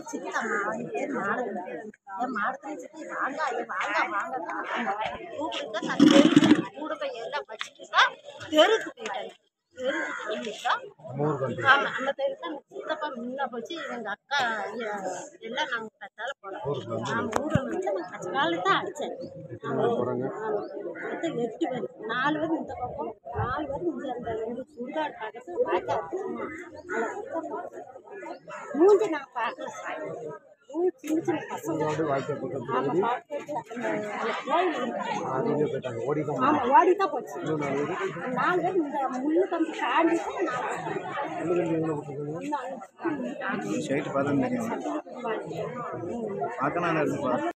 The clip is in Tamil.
சித்தா மாடு பேர் மாடு என் மாடத்துல சித்தி வாங்க ஐயா வாங்க வாங்க கூப்பிட்டு நான் தெருக்கு கூட போய் எல்லாம் வச்சுட்டு தான் தெருக்கு போயிட்டேன் தெருக்கு போயிட்டா ஆமாம் அந்த தெருக்கு தான் சித்தப்பா முன்ன போச்சு எங்கள் அக்கா ஐயா, எல்லாம் நாங்கள் கத்தால போனோம் ஆமாம் ஊரில் வந்து நான் கச்ச காலில் தான் அடித்தேன் ஆமாம் மொத்தம் எட்டு பேர் நாலு பேர் இந்த பக்கம் நாலு பேர் இந்த அந்த ரெண்டு சுடுகாடு பக்கத்து வாய்க்கா மூஞ்சி நான் பார்க்கல சார் மூஞ்சி சின்ன சின்ன பசங்க ஆமாம் பார்த்துட்டு அந்த அந்த கோயில் இருக்கு. ஆமாம் ஓடி தான் போச்சு நாலு பேர் இந்த முள்ளு கம்பி தாண்டி தான் நாலு சைட்டு பார்த்தா தெரியும் பார்க்கணும் இருக்கு